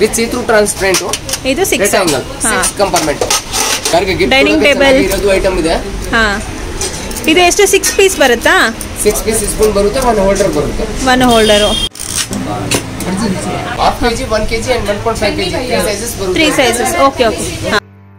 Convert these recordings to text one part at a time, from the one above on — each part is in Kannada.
ವಿತ್ ಸೀ ಥ್ರೂ ಟ್ರಾನ್ಸ್ಪರೆಂಟ್ ಇದು ಸಿಕ್ಸ್ ರೆಕ್ಟಾಂಗಲ್ ಹಾಂ ಸಿಕ್ಸ್ ಕಂಪಾರ್ಟ್ಮೆಂಟ್ ಕಾರ್ಗೆ ಗಿಫ್ಟ್ Dining table. ಇರೋದು ಐಟಮ್ ಇದೆ ಹಾಂ ಇದು ಎಷ್ಟು ಸಿಕ್ಸ್ ಪೀಸ್ ಬರುತ್ತಾ ಸಿಕ್ಸ್ ಪೀಸ್ ಸ್ಪೂನ್ ಬರುತ್ತೆ ಒನ್ ಹೋಲ್ಡರ್ ಬರುತ್ತೆ one holder half K G one K G and one point five K G three sizes ಬರುತ್ತೆ ತ್ರೀ ಸೈಜಸ್ ಓಕೆ ಓಕೆ ಹಾಂ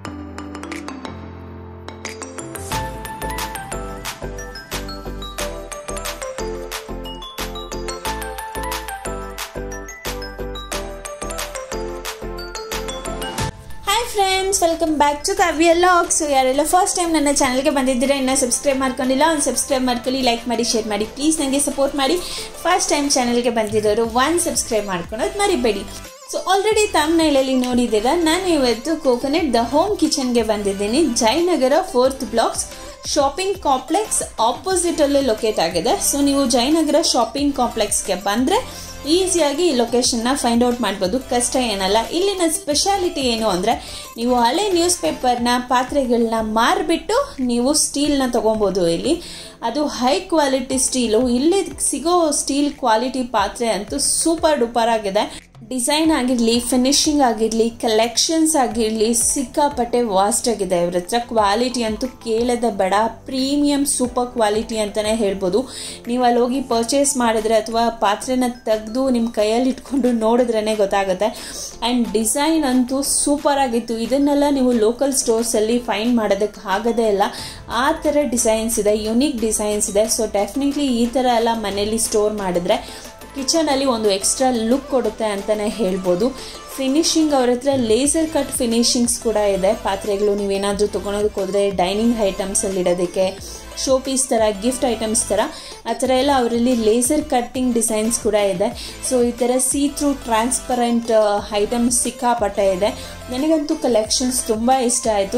hi friends welcome back to Kavya logs ಯಾರೆಲ್ಲ ಫಸ್ಟ್ ಟೈಮ್ ನನ್ನ ಚಾನಲ್ಗೆ ಬಂದಿದ್ದೀರಾ ಇನ್ನೂ ಸಬ್ಸ್ಕ್ರೈಬ್ ಮಾಡ್ಕೊಂಡಿಲ್ಲ ಒಂದು ಸಬ್ಸ್ಕ್ರೈಬ್ ಮಾಡ್ಕೊಳ್ಳಿ ಲೈಕ್ ಮಾಡಿ ಶೇರ್ ಮಾಡಿ ಪ್ಲೀಸ್ ನನಗೆ ಸಪೋರ್ಟ್ ಮಾಡಿ ಫಸ್ಟ್ ಟೈಮ್ ಚಾನಲ್ಗೆ ಬಂದಿರೋರು ಒನ್ ಸಬ್ಸ್ಕ್ರೈಬ್ ಮಾಡ್ಕೊಳೋದು ಮರಿಬೇಡಿ ಸೊ ಆಲ್ರೆಡಿ ತಮ್ನೈಲಲ್ಲಿ ನೋಡಿದ್ದೀರಾ ನಾನು ಇವತ್ತು ಕೋಕೋನಟ್ ದ ಹೋಮ್ ಕಿಚನ್ಗೆ ಬಂದಿದ್ದೀನಿ Jayanagar fourth blocks shopping complex ಆಪೋಸಿಟಲ್ಲೇ ಲೊಕೇಟ್ ಆಗಿದೆ ಸೊ ನೀವು ಜಯನಗರ ಶಾಪಿಂಗ್ ಕಾಂಪ್ಲೆಕ್ಸ್ಗೆ ಬಂದರೆ ಈಸಿಯಾಗಿ ಈ ಲೊಕೇಶನ್ನ ಫೈಂಡ್ ಔಟ್ ಮಾಡ್ಬೋದು ಕಷ್ಟ ಏನಲ್ಲ ಇಲ್ಲಿನ ಸ್ಪೆಷಾಲಿಟಿ ಏನು ಅಂದರೆ ನೀವು ಹಳೆ ನ್ಯೂಸ್ ಪೇಪರ್ನ ಪಾತ್ರೆಗಳನ್ನ ಮಾರಿಬಿಟ್ಟು ನೀವು ಸ್ಟೀಲ್ನ ತೊಗೊಬೋದು ಇಲ್ಲಿ ಅದು ಹೈ ಕ್ವಾಲಿಟಿ ಸ್ಟೀಲು ಇಲ್ಲಿ ಸಿಗೋ ಸ್ಟೀಲ್ ಕ್ವಾಲಿಟಿ ಪಾತ್ರೆ ಅಂತೂ ಸೂಪರ್ ಡೂಪರ್ ಆಗಿದೆ ಡಿಸೈನ್ ಆಗಿರಲಿ ಫಿನಿಶಿಂಗ್ ಆಗಿರಲಿ ಕಲೆಕ್ಷನ್ಸ್ ಆಗಿರಲಿ ಸಿಕ್ಕಾಪಟ್ಟೆ ವಾಸ್ಟ್ ಆಗಿದೆ ಇವ್ರ ಹತ್ರ ಕ್ವಾಲಿಟಿ ಅಂತೂ ಕೇಳದ ಬೇಡ ಪ್ರೀಮಿಯಂ ಸೂಪರ್ ಕ್ವಾಲಿಟಿ ಅಂತಲೇ ಹೇಳ್ಬೋದು ನೀವು ಅಲ್ಲಿ ಹೋಗಿ ಪರ್ಚೇಸ್ ಮಾಡಿದ್ರೆ ಅಥವಾ ಪಾತ್ರೆನ ತೆಗೆದು ನಿಮ್ಮ ಕೈಯಲ್ಲಿ ಇಟ್ಕೊಂಡು ನೋಡಿದ್ರೇ ಗೊತ್ತಾಗುತ್ತೆ ಆ್ಯಂಡ್ ಡಿಸೈನ್ ಅಂತೂ ಸೂಪರ್ ಆಗಿತ್ತು ಇದನ್ನೆಲ್ಲ ನೀವು ಲೋಕಲ್ ಸ್ಟೋರ್ಸಲ್ಲಿ ಫೈಂಡ್ ಮಾಡೋದಕ್ಕೆ ಆಗೋದೇ ಇಲ್ಲ ಆ ಥರ ಡಿಸೈನ್ಸ್ ಇದೆ ಯುನೀಕ್ ಡಿಸೈನ್ಸ್ ಇದೆ ಸೊ ಡೆಫಿನೆಟ್ಲಿ ಈ ಥರ ಎಲ್ಲ ಮನೇಲಿ ಸ್ಟೋರ್ ಮಾಡಿದ್ರೆ ಕಿಚನಲ್ಲಿ ಒಂದು ಎಕ್ಸ್ಟ್ರಾ ಲುಕ್ ಕೊಡುತ್ತೆ ಅಂತಲೇ ಹೇಳ್ಬೋದು ಫಿನಿಶಿಂಗ್ ಅವ್ರ ಹತ್ರ ಲೇಸರ್ ಕಟ್ ಫಿನಿಶಿಂಗ್ಸ್ ಕೂಡ ಇದೆ ಪಾತ್ರೆಗಳು ನೀವೇನಾದರೂ ತೊಗೊಳೋದಕ್ಕೆ ಹೋದರೆ ಡೈನಿಂಗ್ ಐಟಮ್ಸಲ್ಲಿ ಇಡೋದಕ್ಕೆ ಶೋ ಪೀಸ್ ಥರ ಗಿಫ್ಟ್ ಐಟಮ್ಸ್ ಥರ ಆ ಥರ ಎಲ್ಲ ಅವರಲ್ಲಿ ಲೇಸರ್ ಕಟ್ಟಿಂಗ್ ಡಿಸೈನ್ಸ್ ಕೂಡ ಇದೆ ಸೊ ಈ ಥರ ಸಿ ಥ್ರೂ ಟ್ರಾನ್ಸ್ಪರೆಂಟ್ ಐಟಮ್ಸ್ ಸಿಕ್ಕಾಪಟ್ಟೆ ಇದೆ ನನಗಂತೂ ಕಲೆಕ್ಷನ್ಸ್ ತುಂಬ ಇಷ್ಟ ಆಯಿತು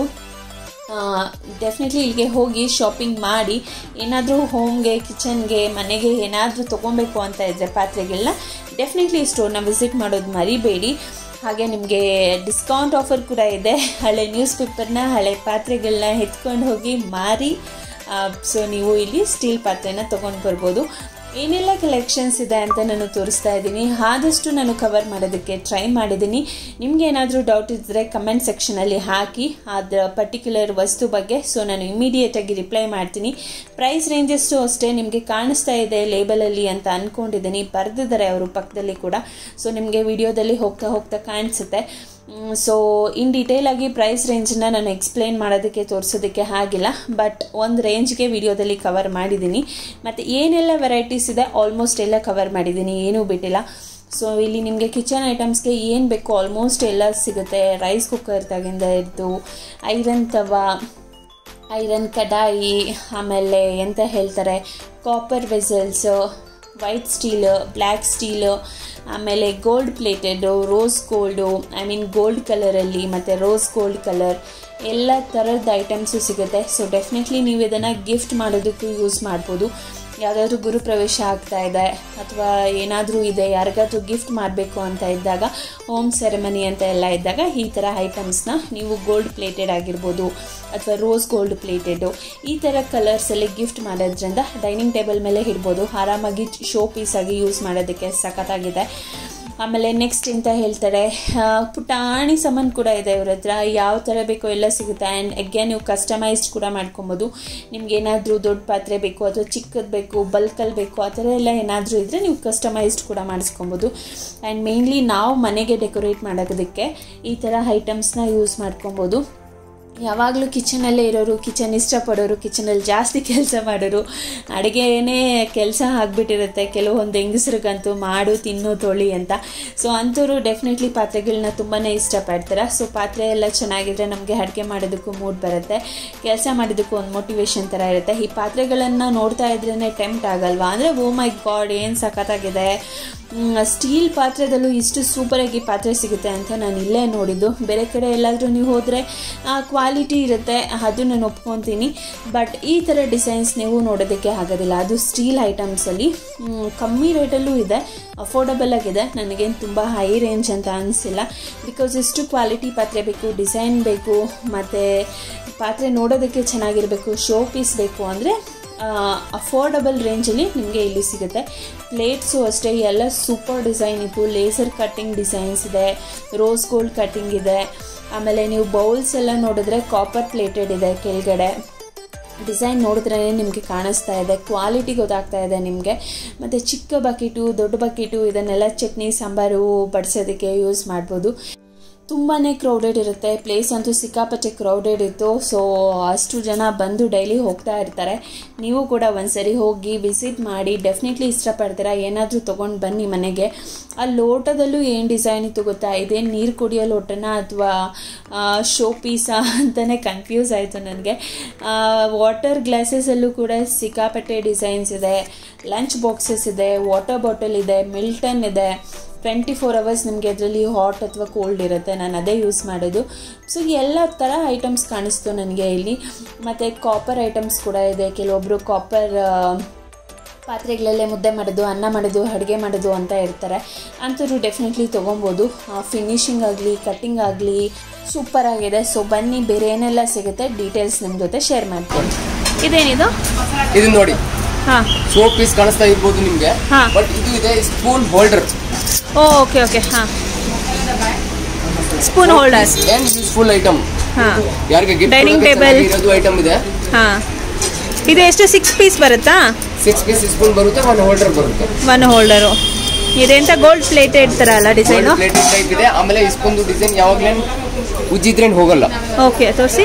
ಡೆಫಿನೆಟ್ಲಿ ಇಲ್ಲಿಗೆ ಹೋಗಿ ಶಾಪಿಂಗ್ ಮಾಡಿ ಏನಾದರೂ ಹೋಮ್ಗೆ ಕಿಚನ್ಗೆ ಮನೆಗೆ ಏನಾದರೂ ತೊಗೊಬೇಕು ಅಂತ ಇದ್ದರೆ ಪಾತ್ರೆಗಳನ್ನ ಡೆಫಿನೆಟ್ಲಿ ಈ ಸ್ಟೋರ್ನ ವಿಸಿಟ್ ಮಾಡೋದು ಮರಿಬೇಡಿ ಹಾಗೆ ನಿಮಗೆ ಡಿಸ್ಕೌಂಟ್ ಆಫರ್ ಕೂಡ ಇದೆ ಹಳೆ ನ್ಯೂಸ್ ಪೇಪರ್ನ ಹಳೆ ಪಾತ್ರೆಗಳನ್ನ ಎತ್ಕೊಂಡು ಹೋಗಿ ಮಾರಿ ಸೊ ನೀವು ಇಲ್ಲಿ ಸ್ಟೀಲ್ ಪಾತ್ರೆನ ತೊಗೊಂಡು ಬರ್ಬೋದು ಏನೆಲ್ಲ ಕಲೆಕ್ಷನ್ಸ್ ಇದೆ ಅಂತ ನಾನು ತೋರಿಸ್ತಾ ಇದ್ದೀನಿ ಆದಷ್ಟು ನಾನು ಕವರ್ ಮಾಡೋದಕ್ಕೆ ಟ್ರೈ ಮಾಡಿದ್ದೀನಿ ನಿಮ್ಗೆ ಏನಾದರೂ ಡೌಟ್ ಇದ್ದರೆ ಕಮೆಂಟ್ ಸೆಕ್ಷನಲ್ಲಿ ಹಾಕಿ ಅದರ ಪರ್ಟಿಕ್ಯುಲರ್ ವಸ್ತು ಬಗ್ಗೆ ಸೊ ನಾನು ಇಮಿಡಿಯೇಟಾಗಿ ರಿಪ್ಲೈ ಮಾಡ್ತೀನಿ ಪ್ರೈಸ್ ರೇಂಜಸ್ಸು ಅಷ್ಟೇ ನಿಮಗೆ ಕಾಣಿಸ್ತಾ ಇದೆ ಲೇಬಲಲ್ಲಿ ಅಂತ ಅಂದ್ಕೊಂಡಿದ್ದೀನಿ ಬರೆದಿದ್ದಾರೆ ಅವರು ಪಕ್ಕದಲ್ಲಿ ಕೂಡ ಸೊ ನಿಮಗೆ ವಿಡಿಯೋದಲ್ಲಿ ಹೋಗ್ತಾ ಹೋಗ್ತಾ ಕಾಣಿಸುತ್ತೆ ಸೊ ಇನ್ ಡೀಟೇಲ್ ಆಗಿ ಪ್ರೈಸ್ ರೇಂಜನ್ನ ನಾನು ಎಕ್ಸ್ಪ್ಲೈನ್ ಮಾಡೋದಕ್ಕೆ ತೋರಿಸೋದಕ್ಕೆ ಆಗಿಲ್ಲ ಬಟ್ ಒಂದು ರೇಂಜ್ಗೆ ವಿಡಿಯೋದಲ್ಲಿ ಕವರ್ ಮಾಡಿದ್ದೀನಿ ಮತ್ತು ಏನೆಲ್ಲ ವೆರೈಟೀಸ್ ಇದೆ ಆಲ್ಮೋಸ್ಟ್ ಎಲ್ಲ ಕವರ್ ಮಾಡಿದ್ದೀನಿ ಏನೂ ಬಿಟ್ಟಿಲ್ಲ ಸೊ ಇಲ್ಲಿ ನಿಮಗೆ ಕಿಚನ್ ಐಟಮ್ಸ್ಗೆ ಏನು ಬೇಕು ಆಲ್ಮೋಸ್ಟ್ ಎಲ್ಲ ಸಿಗುತ್ತೆ ರೈಸ್ ಕುಕ್ಕರ್ ತಗಿಂದ ಹಿಡಿದು ಐರನ್ ತವ ಐರನ್ ಕಡಾಯಿ ಆಮೇಲೆ ಎಂತ ಹೇಳ್ತಾರೆ copper vessels white steel black steel ಆಮೇಲೆ gold plated rose gold I mean gold ಕಲರಲ್ಲಿ ಮತ್ತು ರೋಸ್ ಗೋಲ್ಡ್ ಕಲರ್ ಎಲ್ಲ ಥರದ ಐಟಮ್ಸು ಸಿಗುತ್ತೆ ಸೊ ಡೆಫಿನೆಟ್ಲಿ ನೀವು ಇದನ್ನು ಗಿಫ್ಟ್ ಮಾಡೋದಕ್ಕೂ ಯೂಸ್ ಮಾಡ್ಬೋದು ಯಾವುದಾದ್ರೂ ಗುರುಪ್ರವೇಶ ಆಗ್ತಾ ಇದೆ ಅಥವಾ ಏನಾದರೂ ಇದೆ ಯಾರಿಗಾದ್ರೂ ಗಿಫ್ಟ್ ಮಾಡಬೇಕು ಅಂತ ಇದ್ದಾಗ ಹೋಮ್ ಸೆರೆಮನಿ ಅಂತ ಎಲ್ಲ ಇದ್ದಾಗ ಈ ಥರ ಐಟಮ್ಸ್ನ ನೀವು ಗೋಲ್ಡ್ ಪ್ಲೇಟೆಡ್ ಆಗಿರ್ಬೋದು ಅಥವಾ ರೋಸ್ ಗೋಲ್ಡ್ ಪ್ಲೇಟೆಡು ಈ ಥರ ಕಲರ್ಸಲ್ಲಿ ಗಿಫ್ಟ್ ಮಾಡೋದ್ರಿಂದ ಡೈನಿಂಗ್ ಟೇಬಲ್ ಮೇಲೆ ಇಡ್ಬೋದು ಆರಾಮಾಗಿ ಶೋ ಪೀಸಾಗಿ ಯೂಸ್ ಮಾಡೋದಕ್ಕೆ ಸಖತ್ತಾಗಿದೆ ಆಮೇಲೆ ನೆಕ್ಸ್ಟ್ ಅಂತ ಹೇಳ್ತಾರೆ ಪುಟಾಣಿ ಸಾಮಾನು ಕೂಡ ಇದೆ ಇವ್ರ ಹತ್ರ ಯಾವ ಥರ ಬೇಕೋ ಎಲ್ಲ ಸಿಗುತ್ತೆ ಆ್ಯಂಡ್ ಅಗೇನ್ ನೀವು ಕಸ್ಟಮೈಸ್ಡ್ ಕೂಡ ಮಾಡ್ಕೊಬೋದು ನಿಮ್ಗೆ ಏನಾದರೂ ದೊಡ್ಡ ಪಾತ್ರೆ ಬೇಕು ಅಥವಾ ಚಿಕ್ಕದು ಬೇಕು ಬಲ್ಕಲ್ಲಿ ಬೇಕು ಆ ಥರ ಎಲ್ಲ ಏನಾದರೂ ಇದ್ದರೆ ನೀವು ಕಸ್ಟಮೈಸ್ಡ್ ಕೂಡ ಮಾಡಿಸ್ಕೊಬೋದು ಆ್ಯಂಡ್ ಮೇಯ್ನ್ಲಿ ನಾವು ಮನೆಗೆ ಡೆಕೋರೇಟ್ ಮಾಡೋದಕ್ಕೆ ಈ ಥರ ಐಟಮ್ಸ್ನ ಯೂಸ್ ಮಾಡ್ಕೊಬೋದು ಯಾವಾಗಲೂ ಕಿಚನಲ್ಲೇ ಇರೋರು ಕಿಚನ್ ಇಷ್ಟಪಡೋರು ಕಿಚನಲ್ಲಿ ಜಾಸ್ತಿ ಕೆಲಸ ಮಾಡೋರು ಅಡುಗೆನೇ ಕೆಲಸ ಆಗಿಬಿಟ್ಟಿರುತ್ತೆ ಕೆಲವೊಂದು ಹೆಂಗಸ್ರಿಗಂತೂ ಮಾಡು ತಿನ್ನು ತೊಳಿ ಅಂತ ಸೊ ಅಂಥವ್ರು ಡೆಫಿನೆಟ್ಲಿ ಪಾತ್ರೆಗಳನ್ನ ತುಂಬಾ ಇಷ್ಟಪಡ್ತಾರೆ ಸೊ ಪಾತ್ರೆ ಎಲ್ಲ ಚೆನ್ನಾಗಿದ್ರೆ ನಮಗೆ ಅಡುಗೆ ಮಾಡೋದಕ್ಕೂ ಮೂಡ್ ಬರುತ್ತೆ ಕೆಲಸ ಮಾಡೋದಕ್ಕೂ ಒಂದು ಮೋಟಿವೇಶನ್ ಥರ ಇರುತ್ತೆ ಈ ಪಾತ್ರೆಗಳನ್ನು ನೋಡ್ತಾ ಇದ್ರೇ ಟೆಂಪ್ಟ್ ಆಗಲ್ವಾ ಅಂದರೆ ಓ ಮೈ ಗಾಡ್ ಏನು ಸಖತ್ತಾಗಿದೆ ಸ್ಟೀಲ್ ಪಾತ್ರೆದಲ್ಲೂ ಇಷ್ಟು ಸೂಪರಾಗಿ ಪಾತ್ರೆ ಸಿಗುತ್ತೆ ಅಂತ ನಾನು ಇಲ್ಲೇ ನೋಡಿದ್ದು ಬೇರೆ ಕಡೆ ಎಲ್ಲಾದರೂ ನೀವು ಹೋದರೆ ಕ್ವಾಲಿಟಿ ಇರುತ್ತೆ ಅದು ನಾನು ಒಪ್ಕೊತೀನಿ ಬಟ್ ಈ ಥರ ಡಿಸೈನ್ಸ್ ನೀವು ನೋಡೋದಕ್ಕೆ ಆಗೋದಿಲ್ಲ ಅದು ಸ್ಟೀಲ್ ಐಟಮ್ಸಲ್ಲಿ ಕಮ್ಮಿ ರೇಟಲ್ಲೂ ಇದೆ ಅಫೋರ್ಡಬಲ್ ಆಗಿದೆ ನನಗೇನು ತುಂಬ ಹೈ ರೇಂಜ್ ಅಂತ ಅನಿಸಿಲ್ಲ ಬಿಕಾಸ್ ಇಷ್ಟು ಕ್ವಾಲಿಟಿ ಪಾತ್ರೆ ಬೇಕು ಡಿಸೈನ್ ಬೇಕು ಮತ್ತು ಪಾತ್ರೆ ನೋಡೋದಕ್ಕೆ ಚೆನ್ನಾಗಿರಬೇಕು ಶೋ ಪೀಸ್ ಬೇಕು ಅಂದರೆ ಅಫೋರ್ಡಬಲ್ ರೇಂಜಲ್ಲಿ ನಿಮಗೆ ಇಲ್ಲಿ ಸಿಗುತ್ತೆ ಪ್ಲೇಟ್ಸು ಅಷ್ಟೇ ಎಲ್ಲ ಸೂಪರ್ ಡಿಸೈನ್ ಇತ್ತು ಲೇಸರ್ ಕಟ್ಟಿಂಗ್ ಡಿಸೈನ್ಸ್ ಇದೆ ರೋಸ್ ಗೋಲ್ಡ್ ಕಟ್ಟಿಂಗ್ ಇದೆ ಆಮೇಲೆ ನೀವು ಬೌಲ್ಸ್ ಎಲ್ಲ ನೋಡಿದ್ರೆ ಕಾಪರ್ ಪ್ಲೇಟೆಡ್ ಇದೆ ಕೆಳಗಡೆ ಡಿಸೈನ್ ನೋಡಿದ್ರೇ ನಿಮಗೆ ಕಾಣಿಸ್ತಾ ಇದೆ ಕ್ವಾಲಿಟಿ ಗೊತ್ತಾಗ್ತಾ ಇದೆ ನಿಮಗೆ ಮತ್ತು ಚಿಕ್ಕ ಬಕೆಟು ದೊಡ್ಡ ಬಕೆಟು ಇದನ್ನೆಲ್ಲ ಚಟ್ನಿ ಸಾಂಬಾರು ಬಡಿಸೋದಕ್ಕೆ ಯೂಸ್ ಮಾಡ್ಬೋದು ತುಂಬಾ ಕ್ರೌಡೆಡ್ ಇರುತ್ತೆ ಪ್ಲೇಸ್ ಅಂತೂ ಸಿಕ್ಕಾಪಟ್ಟೆ ಕ್ರೌಡೆಡ್ ಇತ್ತು ಸೊ ಅಷ್ಟು ಜನ ಬಂದು ಡೈಲಿ ಹೋಗ್ತಾ ಇರ್ತಾರೆ ನೀವು ಕೂಡ ಒಂದ್ಸರಿ ಹೋಗಿ ವಿಸಿಟ್ ಮಾಡಿ ಡೆಫಿನೆಟ್ಲಿ ಇಷ್ಟಪಡ್ತೀರಾ ಏನಾದರೂ ತೊಗೊಂಡು ಬನ್ನಿ ಮನೆಗೆ ಆ ಲೋಟದಲ್ಲೂ ಏನು ಡಿಸೈನ್ ಇತ್ತು ಗೊತ್ತಾ ಇದೇನು ನೀರು ಕುಡಿಯೋ ಲೋಟನ ಅಥವಾ ಶೋ ಪೀಸಾ ಅಂತಲೇ ಕನ್ಫ್ಯೂಸ್ ಆಯಿತು ನನಗೆ ವಾಟರ್ ಗ್ಲಾಸಸಲ್ಲೂ ಕೂಡ ಸಿಕ್ಕಾಪಟ್ಟೆ ಡಿಸೈನ್ಸ್ ಇದೆ ಲಂಚ್ ಬಾಕ್ಸಸ್ ಇದೆ ವಾಟರ್ ಬಾಟಲ್ ಇದೆ ಮಿಲ್ಟನ್ ಇದೆ ಟ್ವೆಂಟಿ ಫೋರ್ ಅವರ್ಸ್ ನಿಮಗೆ ಅದರಲ್ಲಿ ಹಾಟ್ ಅಥವಾ ಕೋಲ್ಡ್ ಇರುತ್ತೆ ನಾನು ಅದೇ ಯೂಸ್ ಮಾಡೋದು ಸೊ ಎಲ್ಲ ಥರ ಐಟಮ್ಸ್ ಕಾಣಿಸ್ತು ನನಗೆ ಇಲ್ಲಿ ಮತ್ತು ಕಾಪರ್ ಐಟಮ್ಸ್ ಕೂಡ ಇದೆ ಕೆಲವೊಬ್ಬರು ಕಾಪರ್ ಪಾತ್ರೆಗಳಲ್ಲೇ ಮುದ್ದೆ ಮಾಡೋದು ಅನ್ನ ಮಾಡೋದು ಅಡುಗೆ ಮಾಡೋದು ಅಂತ ಇರ್ತಾರೆ ಅಂಥವ್ರು ಡೆಫಿನೆಟ್ಲಿ ತೊಗೊಬೋದು ಫಿನಿಶಿಂಗ್ ಆಗಲಿ ಕಟ್ಟಿಂಗ್ ಆಗಲಿ ಸೂಪರ್ ಆಗಿದೆ ಸೊ ಬನ್ನಿ ಬೇರೆ ಏನೆಲ್ಲ ಸಿಗುತ್ತೆ ಡೀಟೇಲ್ಸ್ ನಿಮ್ಮ ಜೊತೆ ಶೇರ್ ಮಾಡ್ತೀನಿ ಇದೇನಿದು ಇದು ನೋಡಿ ಹಾಂ ಸೋಪ್ ಪೀಸ್ ಕಾಣಿಸ್ತಾ ಇರ್ಬೋದು ನಿಮ್ಗೆ ಹಾ. ಬಟ್ ಇದು ಇದೆ spoon holder oh okay okay ಹಾಂ ಸ್ಪೂನ್ ಹೋಲ್ಡರ್ ಏನ್ ಯೂಸ್ಫುಲ್ ಐಟಮ್ ಹಾಂ ಯಾರಿಗೆ ಗಿಫ್ಟ್ Dining table. ಇರೋದು ಐಟಮ್ ಇದೆ ಹಾಂ ಇದು ಎಷ್ಟು ಸಿಕ್ಸ್ ಪೀಸ್ ಬರುತ್ತಾ ಸಿಕ್ಸ್ ಪೀಸ್ ಸ್ಪೂನ್ ಬರುತ್ತೆ ಒಂದು ಹೋಲ್ಡರ್ ಬರುತ್ತೆ ಒನ್ ಹೋಲ್ಡರು ಇದೆಂತ ಗೋಲ್ಡ್ ಪ್ಲೇಟೆಡ್ ಥರ ಅಲ್ಲ ಡಿಸೈನು ಪ್ಲೇಟ್ ಟೈಪ್ ಇದೆ ಆಮೇಲೆ ಸ್ಪೂನ್ ಡಿಸೈನ್ ಯಾವಾಗ್ಲೇ ಉಜ್ಜಿದ್ರೇನ್ ಹೋಗಲ್ಲ ಓಕೆ ತೋರಿಸಿ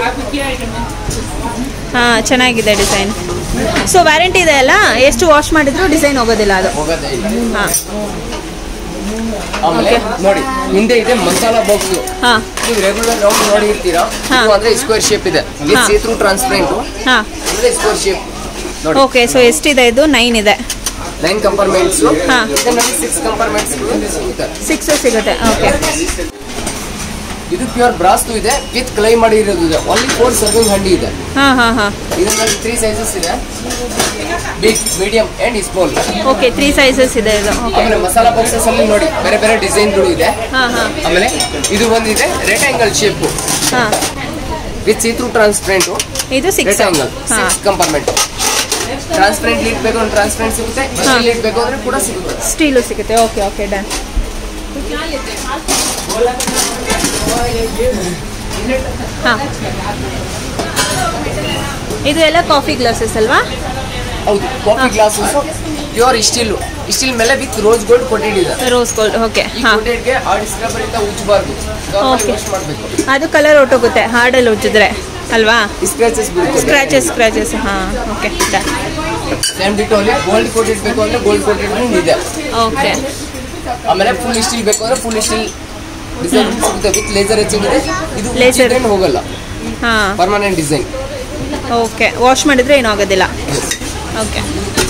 ಹಾಂ ಚೆನ್ನಾಗಿದೆ ಡಿಸೈನ್ ಸೊ ವ್ಯಾರಂಟಿ ಇದೆ ಅಲ್ಲ ಎಷ್ಟು ವಾಶ್ ಮಾಡಿದ್ರು ಡಿಸೈನ್ ಹೋಗೋದಿಲ್ಲ ಅದು ಹೋಗೋದೇ ಇಲ್ಲ ಹಾಂ ಆಮೇಲೆ ನೋಡಿ ಹಿಂದೆ ಇದೆ ಮಸಾಲಾ ಬಾಕ್ಸ್ ಹಾಂ ನೀವು ರೆಗ್ಯುಲರ್ ರೌಂಡ್ ನೋಡಿ ಇರ್ತೀರಾ ಹಾ. ಇದು ಅಂದ್ರೆ ಸ್ಕ್ವೇರ್ ಶೇಪ್ ಇದೆ ಹಾ. ಸಿ ಥ್ರೂ ಟ್ರಾನ್ಸ್ಪರೆಂಟ್ ಹಾಂ ಅಂದ್ರೆ ಸ್ಕ್ವೇರ್ ಶೇಪ್ ನೋಡಿ ಓಕೆ ಸೊ ಎಷ್ಟಿದೆ ಇದು ನೈನ್ ಇದೆ ನೈನ್ ಕಂಪಾರ್ಟ್ಮೆಂಟ್ಸ್ ಹಾ. ಇದರಲ್ಲಿ ಸಿಕ್ಸ್ ಕಂಪಾರ್ಟ್ಮೆಂಟ್ಸ್ ಸಿಗುತ್ತೆ ಸಿಕ್ಸು ಸಿಗುತ್ತೆ ಓಕೆ ಇದು ಪ್ಯೂರ್ ಬ್ರಾಸ್ ಇದೆ ವಿತ್ ಕ್ಲೈ ಮಾಡಿ ಇರೋದು ಇದೆ ಓನ್ಲಿ ಫೋರ್ ಸರ್ವಿಂಗ್ ಹಂಡಿ ಇದೆ ಹಾಂ ಹಾಂ ಹಾಂ ಇದರಲ್ಲಿ ತ್ರೀ ಸೈಜಸ್ ಇದೆ big medium and small okay three sizes ಇದೆ ಇದು ಓಕೆ ಆಮೇಲೆ ಮಸಾಲಾ ಬಾಕ್ಸಸ್ ಅಲ್ಲಿ ನೋಡಿ ಬೇರೆ ಬೇರೆ ಡಿಸೈನ್ಗಳು ಇದೆ ಹಾಂ ಹಾಂ ಆಮೇಲೆ ಇದು ಬಂದಿದೆ ರೆಕ್ಟಾಂಗಲ್ ಶೇಪ್ ಹಾಂ ವಿತ್ ಸಿ ಥ್ರೂ ಟ್ರಾನ್ಸ್ಪರೆಂಟ್ ಇದು ಸಿಕ್ಸ್ ರೆಕ್ಟಾಂಗಲ್ ಹಾಂ ಸಿಕ್ಸ್ ಕಂಪಾರ್ಟ್ಮೆಂಟ್ ಟ್ರಾನ್ಸ್ಪರೆಂಟ್ ಲೀಡ್ ಬೇಕು ಅಂದ್ರೆ ಟ್ರಾನ್ಸ್ಪರೆಂಟ್ ಸಿಗುತ್ತೆ ಸ್ಟೀಲ್ ಲೀಡ್ ಬೇಕು ಅಂದ್ರೆ ಕೂಡ ಸಿಗುತ್ತೆ ಸ್ಟೀಲು ಸಿಗುತ್ತೆ ಓಕೆ ಓಕೆ ಡನ್ ಹಾಂ ಇದು ಎಲ್ಲ ಕಾಫಿ ಗ್ಲಾಸಸ್ ಅಲ್ವಾ ಹೌದು coffee glasses pure steel steel ಮೇಲೆ ವಿತ್ ರೋಸ್ ಗೋಲ್ಡ್ ಕೊಟೆಡ್ ಇದೆ ರೋಸ್ ಗೋಲ್ಡ್ ಓಕೆ ಈ ಹಾಂ ಕೊಟೆಡ್ಗೆ ಆಡ್ ಸ್ಕ್ರಬರ್ ಇಂದ ಉಜ್ಜಬಾರ್ದು Okay. ವಾಶ್ ಮಾಡಬೇಕು ಅದು ಕಲರ್ ಹೊಟ್ಟೋಗುತ್ತೆ ಹಾರ್ಡಲ್ಲಿ ಉಜ್ಜಿದ್ರೆ ಅಲ್ವಾ ಸ್ಕ್ರಾಚಸ್ ಬೀಳುತ್ತೆ ಸ್ಕ್ರಾಚಸ್ ಸ್ಕ್ರಾಚಸ್ ಹಾಂ ಓಕೆ ಡನ್ ಸೇಮ್ ಬಿಟ್ಟು ಅಲ್ಲಿ ಗೋಲ್ಡ್ ಕೋಟೆಡ್ ಬೇಕು ಅಂದ್ರೆ ಗೋಲ್ಡ್ ಕೋಟೆಡ್ ಇದೆ ಓಕೆ ಆಮೇಲೆ ಫುಲ್ ಸ್ಟೀಲ್ ಬೇಕು ಅಂದ್ರೆ ಫುಲ್ ಸ್ಟೀಲ್ ಡಿಸೈನ್ ಸಿಗುತ್ತೆ ವಿತ್ ಲೇಸರ್ ಹೆಚ್ಚಿಂಗ್ ಇದೆ ಇದು Laser. ಉಜ್ಜಿದ್ರೇನು ಹೋಗಲ್ಲ ಹಾಂ ಪರ್ಮನೆಂಟ್ ಡಿಸೈನ್ ಓಕೆ ವಾಶ್ ಮಾಡಿದರೆ ಏನೂ ಆಗೋದಿಲ್ಲ ಓಕೆ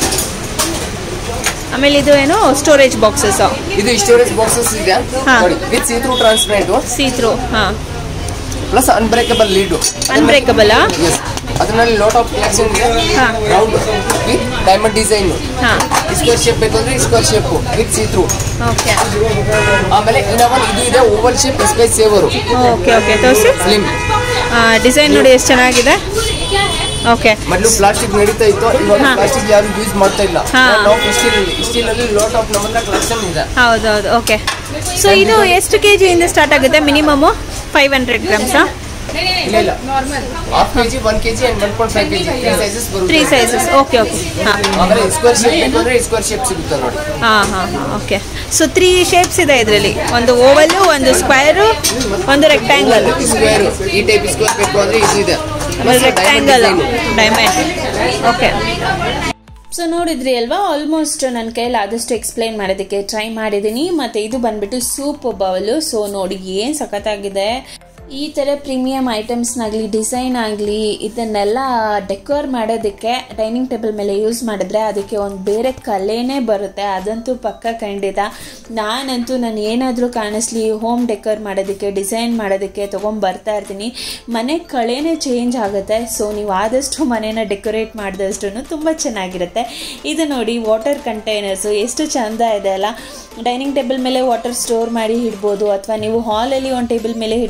ಆಮೇಲೆ ಇದು ಏನು ಸ್ಟೋರೇಜ್ ಬಾಕ್ಸಸ್ ಇದು ಸ್ಟೋರೇಜ್ ಬಾಕ್ಸಸ್ ಇದೆ ಹಾ. ನೋಡಿ with see through transparent see through ಹಾಂ ಪ್ಲಸ್ ಅನ್ಬ್ರೇಕಬಲ್ ಲೀಡು ಅನ್ಬ್ರೇಕಬಲಾ ಎಸ್ ಅದರಲ್ಲಿ ಲಾಟ್ ಆಫ್ ಕಲೆಕ್ಷನ್ ಇದೆ ಹಾ. ರೌಂಡ್ ವಿತ್ ಡೈಮಂಡ್ ಡಿಸೈನ್ ಹಾಂ ಸ್ಕ್ವೇರ್ ಶೇಪ್ ಬೇಕು ಅಂದ್ರೆ square shape with see through okay ಆಮೇಲೆ ಇನ್ನೊಂದು ಇದು ಇದೆ oval shape space saver okay okay ತೋರಿಸಿ ಸ್ಲಿಮ್ ಡಿಸೈನ್ ನೋಡಿ ಎಷ್ಟು ಚೆನ್ನಾಗಿದೆ ಓಕೆ ಮೊದಲು ಪ್ಲಾಸ್ಟಿಕ್ ನಡೀತಾ ಇತ್ತು ಇವಾಗ ಹಾ. ಪ್ಲಾಸ್ಟಿಕ್ ಯಾರು ಯೂಸ್ ಮಾಡ್ತಾ ಇಲ್ಲ ಹಾ. ನಾವು ಸ್ಟೀಲ್ ಸ್ಟೀಲ್ ಅಲ್ಲಿ ಲಾಟ್ ಆಫ್ ನಮ್ಮನ್ನ ಕಲೆಕ್ಷನ್ ಇದೆ ಹೌದೌದು ಓಕೆ ಸೊ ಇದು ಎಷ್ಟು ಕೆ ಜಿಯಿಂದ ಸ್ಟಾರ್ಟ್ ಆಗುತ್ತೆ ಮಿನಿಮಮು ಫೈವ್ ಹಂಡ್ರೆಡ್ ಗ್ರಾಮ್ಸಾ ಇಲ್ಲ ಇಲ್ಲ half KG one KG and one point five KG three sizes three ಬರುತ್ತೆ ಸೈಜಸ್ ಓಕೆ ಓಕೆ ಹಾಂ ಆಮೇಲೆ ಸ್ಕ್ವೇರ್ ಶೇಪ್ ಬೇಕು ಅಂದ್ರೆ ಸ್ಕ್ವೇರ್ ಶೇಪ್ ಸಿಗುತ್ತೆ ನೋಡಿ ಹಾಂ ಹಾಂ ಹಾಂ ಓಕೆ ಸೊ ತ್ರೀ ಶೇಪ್ಸ್ ಇದೆ ಇದರಲ್ಲಿ ಒಂದು ಓವಲ್ಲು ಒಂದು ಸ್ಕ್ವೇರು ಒಂದು ರೆಕ್ಟ್ಯಾಂಗಲ್ ಸ್ಕ್ವೇರ್ ಈ ಟೈಪ್ ಸ್ಕ್ವೇರ್ ಬೇಕು ಅಂದ್ರೆ ಇದು ಇದೆ ರೆಕ್ಟ್ಯಾಂಗಲ್ ಡೈಮಂಡ್ ಓಕೆ ಸೊ ನೋಡಿದ್ರಿ ಅಲ್ವಾ ಆಲ್ಮೋಸ್ಟ್ ನನ್ನ ಕೈಯಲ್ಲಿ ಆದಷ್ಟು ಎಕ್ಸ್ಪ್ಲೈನ್ ಮಾಡೋದಕ್ಕೆ ಟ್ರೈ ಮಾಡಿದ್ದೀನಿ ಮತ್ತು ಇದು ಬಂದ್ಬಿಟ್ಟು ಸೂಪ್ ಬೌಲು ಸೊ ನೋಡಿ ಏನು ಸಖತ್ತಾಗಿದೆ ಈ ಥರ ಪ್ರೀಮಿಯಂ ಐಟಮ್ಸ್ನಾಗಲಿ ಡಿಸೈನ್ ಆಗಲಿ ಇದನ್ನೆಲ್ಲ ಡೆಕೋರ್ ಮಾಡೋದಕ್ಕೆ ಡೈನಿಂಗ್ ಟೇಬಲ್ ಮೇಲೆ ಯೂಸ್ ಮಾಡಿದ್ರೆ ಅದಕ್ಕೆ ಒಂದು ಬೇರೆ ಕಲೆನೇ ಬರುತ್ತೆ ಅದಂತೂ ಪಕ್ಕ ಖಂಡಿತ ನಾನಂತೂ ನಾನು ಏನಾದರೂ ಕಾಣಿಸ್ಲಿ ಹೋಮ್ ಡೆಕೋರ್ ಮಾಡೋದಕ್ಕೆ ಡಿಸೈನ್ ಮಾಡೋದಕ್ಕೆ ತೊಗೊಂಡು ಬರ್ತಾ ಇರ್ತೀನಿ ಮನೆ ಕಳೆನೇ ಚೇಂಜ್ ಆಗುತ್ತೆ ಸೊ ನೀವು ಆದಷ್ಟು ಮನೇನ ಡೆಕೋರೇಟ್ ಮಾಡಿದಷ್ಟು ತುಂಬ ಚೆನ್ನಾಗಿರುತ್ತೆ ಇದು ನೋಡಿ ವಾಟರ್ ಕಂಟೈನರ್ಸು ಎಷ್ಟು ಚಂದ ಇದೆ ಅಲ್ಲ ಡೈನಿಂಗ್ ಟೇಬಲ್ ಮೇಲೆ ವಾಟರ್ ಸ್ಟೋರ್ ಮಾಡಿ ಇಡ್ಬೋದು ಅಥವಾ ನೀವು ಹಾಲಲ್ಲಿ ಒಂದು ಟೇಬಲ್ ಮೇಲೆ ಇಡ್ಬೋದು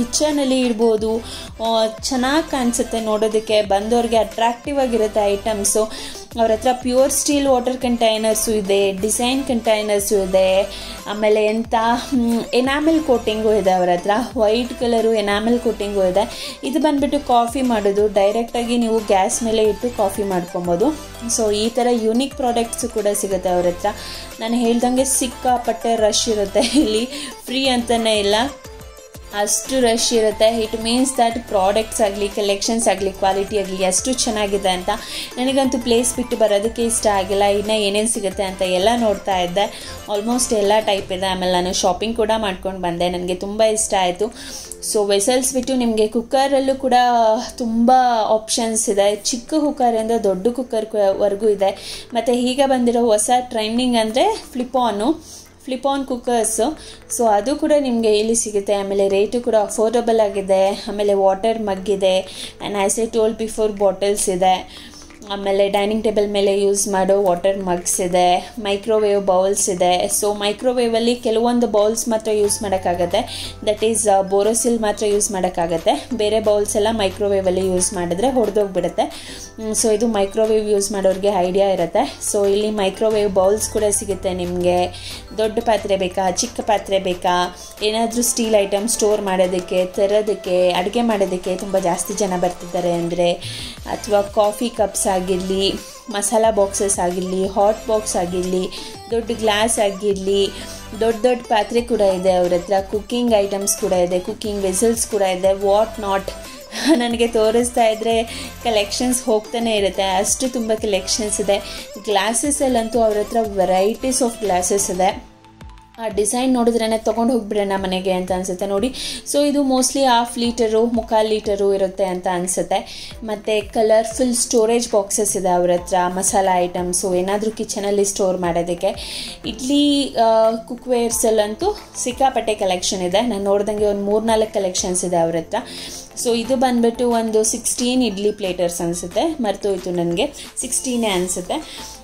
ಕಿಚನಲ್ಲಿ ಇಡ್ಬೋದು ಚೆನ್ನಾಗಿ ಕಾಣಿಸುತ್ತೆ ನೋಡೋದಕ್ಕೆ ಬಂದವ್ರಿಗೆ ಅಟ್ರಾಕ್ಟಿವ್ ಆಗಿರುತ್ತೆ ಐಟಮ್ಸು ಅವ್ರ ಹತ್ರ ಪ್ಯೂರ್ ಸ್ಟೀಲ್ ವಾಟರ್ ಕಂಟೈನರ್ಸು ಇದೆ ಡಿಸೈನ್ ಕಂಟೈನರ್ಸು ಇದೆ ಆಮೇಲೆ ಎಂಥ ಎನಾಮೆಲ್ ಕೋಟಿಂಗು ಇದೆ ಅವ್ರ ಹತ್ರ ವೈಟ್ ಕಲರು ಎನಾಮೆಲ್ ಕೋಟಿಂಗು ಇದೆ ಇದು ಬಂದ್ಬಿಟ್ಟು ಕಾಫಿ ಮಾಡೋದು ಡೈರೆಕ್ಟಾಗಿ ನೀವು ಗ್ಯಾಸ್ ಮೇಲೆ ಇಟ್ಟು ಕಾಫಿ ಮಾಡ್ಕೊಬೋದು ಸೊ ಈ ಥರ ಯೂನಿಕ್ ಪ್ರಾಡಕ್ಟ್ಸು ಕೂಡ ಸಿಗುತ್ತೆ ಅವ್ರ ಹತ್ರ ನಾನು ಹೇಳ್ದಂಗೆ ಸಿಕ್ಕಾಪಟ್ಟೆ ರಶ್ ಇರುತ್ತೆ ಇಲ್ಲಿ ಫ್ರೀ ಅಂತಲೇ ಇಲ್ಲ ಅಷ್ಟು ರಶ್ ಇರುತ್ತೆ ಇಟ್ ಮೀನ್ಸ್ ದಟ್ ಪ್ರಾಡಕ್ಟ್ಸ್ ಆಗಲಿ ಕಲೆಕ್ಷನ್ಸ್ ಆಗಲಿ ಕ್ವಾಲಿಟಿ ಆಗಲಿ ಅಷ್ಟು ಚೆನ್ನಾಗಿದೆ ಅಂತ ನನಗಂತೂ ಪ್ಲೇಸ್ ಬಿಟ್ಟು ಬರೋದಕ್ಕೆ ಇಷ್ಟ ಆಗಿಲ್ಲ ಇನ್ನು ಏನೇನು ಸಿಗುತ್ತೆ ಅಂತ ಎಲ್ಲ ನೋಡ್ತಾ ಇದ್ದೆ ಆಲ್ಮೋಸ್ಟ್ ಎಲ್ಲ ಟೈಪ್ ಇದೆ ಆಮೇಲೆ ನಾನು ಶಾಪಿಂಗ್ ಕೂಡ ಮಾಡ್ಕೊಂಡು ಬಂದೆ ನನಗೆ ತುಂಬ ಇಷ್ಟ ಆಯಿತು ಸೊ ವೆಸಲ್ಸ್ ಬಿಟ್ಟು ನಿಮಗೆ ಕುಕ್ಕರಲ್ಲೂ ಕೂಡ ತುಂಬ ಆಪ್ಷನ್ಸ್ ಇದೆ ಚಿಕ್ಕ ಕುಕ್ಕರಿಂದ ದೊಡ್ಡ ಕುಕ್ಕರ್ ವರೆಗೂ ಇದೆ ಮತ್ತು ಈಗ ಬಂದಿರೋ ಹೊಸ ಟ್ರೆಂಡಿಂಗ್ ಅಂದರೆ flip on flip on cookers so ಅದು ಕೂಡ ನಿಮಗೆ ಇಲ್ಲಿ ಸಿಗುತ್ತೆ ಆಮೇಲೆ ರೇಟು ಕೂಡ ಅಫೋರ್ಡಬಲ್ ಆಗಿದೆ ಆಮೇಲೆ ವಾಟರ್ ಮಗ್ ಇದೆ and as a tall before bottles ಇದೆ ಆಮೇಲೆ ಡೈನಿಂಗ್ ಟೇಬಲ್ ಮೇಲೆ ಯೂಸ್ ಮಾಡೋ ವಾಟರ್ ಮಗ್ಸ್ ಇದೆ ಮೈಕ್ರೋವೇವ್ ಬೌಲ್ಸ್ ಇದೆ ಸೊ ಮೈಕ್ರೋವೇವಲ್ಲಿ ಕೆಲವೊಂದು ಬೌಲ್ಸ್ ಮಾತ್ರ ಯೂಸ್ ಮಾಡೋಕ್ಕಾಗತ್ತೆ ದಟ್ ಈಸ್ ಬೋರೋಸಿಲ್ ಮಾತ್ರ ಯೂಸ್ ಮಾಡೋಕ್ಕಾಗತ್ತೆ ಬೇರೆ ಬೌಲ್ಸ್ ಎಲ್ಲ ಮೈಕ್ರೋವೇವಲ್ಲಿ ಯೂಸ್ ಮಾಡಿದ್ರೆ ಹೊಡೆದೋಗ್ಬಿಡುತ್ತೆ ಸೊ ಇದು ಮೈಕ್ರೋವೇವ್ ಯೂಸ್ ಮಾಡೋರಿಗೆ ಐಡಿಯಾ ಇರುತ್ತೆ ಸೊ ಇಲ್ಲಿ ಮೈಕ್ರೋವೇವ್ ಬೌಲ್ಸ್ ಕೂಡ ಸಿಗುತ್ತೆ ನಿಮಗೆ ದೊಡ್ಡ ಪಾತ್ರೆ ಬೇಕಾ ಚಿಕ್ಕ ಪಾತ್ರೆ ಬೇಕಾ ಏನಾದರೂ ಸ್ಟೀಲ್ ಐಟಮ್ ಸ್ಟೋರ್ ಮಾಡೋದಕ್ಕೆ ತರೋದಕ್ಕೆ ಅಡುಗೆ ಮಾಡೋದಕ್ಕೆ ತುಂಬ ಜಾಸ್ತಿ ಜನ ಬರ್ತಿದ್ದಾರೆ ಅಂದರೆ ಅಥವಾ ಕಾಫಿ ಕಪ್ಸ್ ಆಗಿರಲಿ ಮಸಾಲ ಬಾಕ್ಸಸ್ ಆಗಿರಲಿ ಹಾಟ್ ಬಾಕ್ಸ್ ಆಗಿರಲಿ ದೊಡ್ಡ ಗ್ಲಾಸ್ ಆಗಿರಲಿ ದೊಡ್ಡ ದೊಡ್ಡ ಪಾತ್ರೆ ಕೂಡ ಇದೆ ಅವ್ರ ಹತ್ರ ಕುಕ್ಕಿಂಗ್ ಐಟಮ್ಸ್ ಕೂಡ ಇದೆ ಕುಕ್ಕಿಂಗ್ ವೆಸಲ್ಸ್ ಕೂಡ ಇದೆ ವಾಟ್ ನಾಟ್ ನನಗೆ ತೋರಿಸ್ತಾ ಇದ್ದರೆ ಕಲೆಕ್ಷನ್ಸ್ ಹೋಗ್ತಾನೆ ಇರುತ್ತೆ ಅಷ್ಟು ತುಂಬ ಕಲೆಕ್ಷನ್ಸ್ ಇದೆ ಗ್ಲಾಸಸಲ್ಲಂತೂ ಅವ್ರ ಹತ್ರ ವೆರೈಟೀಸ್ ಆಫ್ ಗ್ಲಾಸಸ್ ಇದೆ ಆ ಡಿಸೈನ್ ನೋಡಿದ್ರೇ ತೊಗೊಂಡು ಹೋಗ್ಬಿಡೋಣ ಮನೆಗೆ ಅಂತ ಅನಿಸುತ್ತೆ ನೋಡಿ ಸೊ ಇದು ಮೋಸ್ಟ್ಲಿ ಹಾಫ್ ಲೀಟರು ಮುಕ್ಕಾಲು ಲೀಟರು ಇರುತ್ತೆ ಅಂತ ಅನಿಸುತ್ತೆ ಮತ್ತು ಕಲರ್ಫುಲ್ ಸ್ಟೋರೇಜ್ ಬಾಕ್ಸಸ್ ಇದೆ ಅವ್ರ ಹತ್ರ ಮಸಾಲ ಐಟಮ್ಸು ಏನಾದರೂ ಕಿಚನಲ್ಲಿ ಸ್ಟೋರ್ ಮಾಡೋದಕ್ಕೆ ಇಡ್ಲಿ ಕುಕ್ವೇರ್ಸಲ್ಲಂತೂ ಸಿಕ್ಕಾಪಟ್ಟೆ ಕಲೆಕ್ಷನ್ ಇದೆ ನಾನು ನೋಡ್ದಂಗೆ ಒಂದು ಮೂರ್ನಾಲ್ಕು ಕಲೆಕ್ಷನ್ಸ್ ಇದೆ ಅವ್ರ ಹತ್ರ ಸೊ ಇದು ಬಂದ್ಬಿಟ್ಟು ಒಂದು ಸಿಕ್ಸ್ಟೀನ್ ಇಡ್ಲಿ ಪ್ಲೇಟರ್ಸ್ ಅನಿಸುತ್ತೆ ಮರ್ತೋಯ್ತು ನನಗೆ ಸಿಕ್ಸ್ಟೀನೇ ಅನಿಸುತ್ತೆ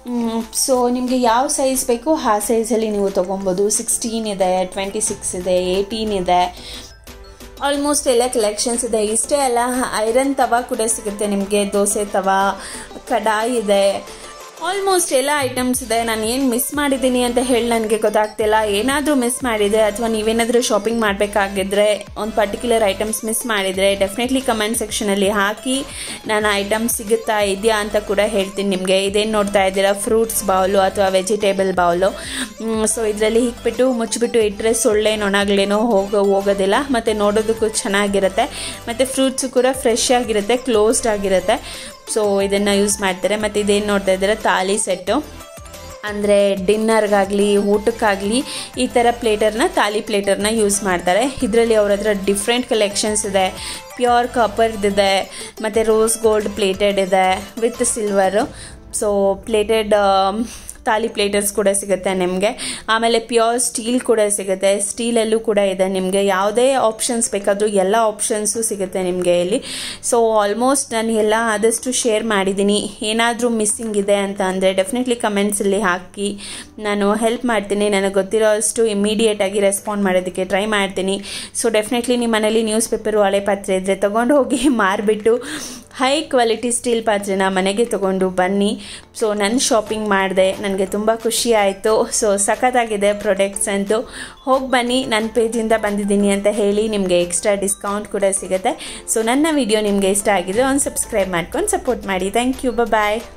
ಸೊ ನಿಮಗೆ ಯಾವ ಸೈಜ್ ಬೇಕೋ ಆ ಸೈಜಲ್ಲಿ ನೀವು ತೊಗೊಬೋದು ಸಿಕ್ಸ್ಟೀನ್ ಇದೆ ಟ್ವೆಂಟಿ ಸಿಕ್ಸ್ ಇದೆ ಏಯ್ಟೀನ್ ಇದೆ ಆಲ್ಮೋಸ್ಟ್ ಎಲ್ಲ ಕಲೆಕ್ಷನ್ಸ್ ಇದೆ ಇಷ್ಟೇ ಅಲ್ಲ ಐರನ್ ತವಾ ಕೂಡ ಸಿಗುತ್ತೆ ನಿಮಗೆ ದೋಸೆ ತವಾ ಕಡಾಯಿ ಇದೆ ಆಲ್ಮೋಸ್ಟ್ ಎಲ್ಲ ಐಟಮ್ಸ್ ಇದೆ ನಾನು ಏನು ಮಿಸ್ ಮಾಡಿದ್ದೀನಿ ಅಂತ ಹೇಳಿ ನನಗೆ ಗೊತ್ತಾಗ್ತಿಲ್ಲ ಏನಾದರೂ ಮಿಸ್ ಮಾಡಿದೆ ಅಥವಾ ನೀವೇನಾದರೂ ಶಾಪಿಂಗ್ ಮಾಡಬೇಕಾಗಿದ್ರೆ ಒಂದು ಪರ್ಟಿಕ್ಯುಲರ್ ಐಟಮ್ಸ್ ಮಿಸ್ ಮಾಡಿದರೆ ಡೆಫಿನೆಟ್ಲಿ ಕಮೆಂಟ್ ಸೆಕ್ಷನಲ್ಲಿ ಹಾಕಿ ನಾನು ಐಟಮ್ ಸಿಗುತ್ತಾ ಇದೆಯಾ ಅಂತ ಕೂಡ ಹೇಳ್ತೀನಿ ನಿಮಗೆ ಇದೇನು ನೋಡ್ತಾ ಇದ್ದೀರಾ ಫ್ರೂಟ್ಸ್ ಬೌಲು ಅಥವಾ ವೆಜಿಟೇಬಲ್ ಬೌಲು ಸೊ ಇದರಲ್ಲಿ ಹಿಕ್ಬಿಟ್ಟು ಮುಚ್ಚಿಬಿಟ್ಟು ಇಟ್ಟರೆ ಸೊಳ್ಳೆ ನೊಣಗಳೇನೋ ಹೋಗೋ ಹೋಗೋದಿಲ್ಲ ಮತ್ತು ನೋಡೋದಕ್ಕೂ ಚೆನ್ನಾಗಿರುತ್ತೆ ಮತ್ತು ಫ್ರೂಟ್ಸು ಕೂಡ ಫ್ರೆಶ್ ಆಗಿರುತ್ತೆ ಕ್ಲೋಸ್ಡ್ ಆಗಿರುತ್ತೆ ಸೊ ಇದನ್ನು ಯೂಸ್ ಮಾಡ್ತಾರೆ ಮತ್ತು ಇದೇನು ನೋಡ್ತಾ ಇದ್ದಾರೆ ತಾಲಿ ಸೆಟ್ಟು ಅಂದರೆ ಡಿನ್ನರ್ಗಾಗಲಿ ಊಟಕ್ಕಾಗಲಿ ಈ ಥರ ಪ್ಲೇಟರ್ನ ತಾಲಿ ಪ್ಲೇಟರ್ನ ಯೂಸ್ ಮಾಡ್ತಾರೆ ಇದರಲ್ಲಿ ಅವ್ರ ಹತ್ರ ಡಿಫ್ರೆಂಟ್ ಕಲೆಕ್ಷನ್ಸ್ ಇದೆ ಪ್ಯೂರ್ ಕಾಪರ್ದಿದೆ ಮತ್ತು ರೋಸ್ ಗೋಲ್ಡ್ ಪ್ಲೇಟೆಡ್ ಇದೆ with silver so plated thali platters ಕೂಡ ಸಿಗುತ್ತೆ ನಿಮಗೆ ಆಮೇಲೆ ಪ್ಯೂರ್ ಸ್ಟೀಲ್ ಕೂಡ ಸಿಗುತ್ತೆ ಸ್ಟೀಲಲ್ಲೂ ಕೂಡ ಇದೆ ನಿಮಗೆ ಯಾವುದೇ ಆಪ್ಷನ್ಸ್ ಬೇಕಾದರೂ ಎಲ್ಲ ಆಪ್ಷನ್ಸು ಸಿಗುತ್ತೆ ನಿಮಗೆ ಇಲ್ಲಿ ಸೊ ಆಲ್ಮೋಸ್ಟ್ ನಾನು ಎಲ್ಲ ಆದಷ್ಟು ಶೇರ್ ಮಾಡಿದ್ದೀನಿ ಏನಾದರೂ ಮಿಸ್ಸಿಂಗ್ ಇದೆ ಅಂತ ಅಂದರೆ ಡೆಫಿನೆಟ್ಲಿ ಕಮೆಂಟ್ಸಲ್ಲಿ ಹಾಕಿ ನಾನು ಹೆಲ್ಪ್ ಮಾಡ್ತೀನಿ ನನಗೆ ಗೊತ್ತಿರೋ ಅಷ್ಟು ಇಮಿಡಿಯೇಟಾಗಿ ರೆಸ್ಪಾಂಡ್ ಮಾಡೋದಕ್ಕೆ ಟ್ರೈ ಮಾಡ್ತೀನಿ ಸೊ ಡೆಫಿನೆಟ್ಲಿ ನಿಮ್ಮ ಮನೇಲಿ ನ್ಯೂಸ್ ಪೇಪರು ಹಳೆ ಪಾತ್ರೆ ಇದ್ದರೆ ತೊಗೊಂಡು ಹೋಗಿ ಮಾರಿಬಿಟ್ಟು ಹೈ ಕ್ವಾಲಿಟಿ ಸ್ಟೀಲ್ ಪಾತ್ರೆನ ಮನೆಗೆ ತೊಗೊಂಡು ಬನ್ನಿ ಸೊ ನನ್ನ ಶಾಪಿಂಗ್ ಮಾಡಿದೆ ನನಗೆ ತುಂಬ ಖುಷಿ ಆಯಿತು ಸೊ ಸಖತ್ತಾಗಿದೆ ಪ್ರಾಡಕ್ಟ್ಸ್ ಅಂತೂ ಹೋಗಿ ಬನ್ನಿ ನನ್ನ ಪೇಜಿಂದ ಬಂದಿದ್ದೀನಿ ಅಂತ ಹೇಳಿ ನಿಮಗೆ ಎಕ್ಸ್ಟ್ರಾ ಡಿಸ್ಕೌಂಟ್ ಕೂಡ ಸಿಗುತ್ತೆ ಸೊ ನನ್ನ ವಿಡಿಯೋ ನಿಮಗೆ ಇಷ್ಟ ಆಗಿದ್ರೆ ಒಂದು ಸಬ್ಸ್ಕ್ರೈಬ್ ಮಾಡ್ಕೊಂಡು ಸಪೋರ್ಟ್ ಮಾಡಿ ಥ್ಯಾಂಕ್ ಯು ಬಾಯ್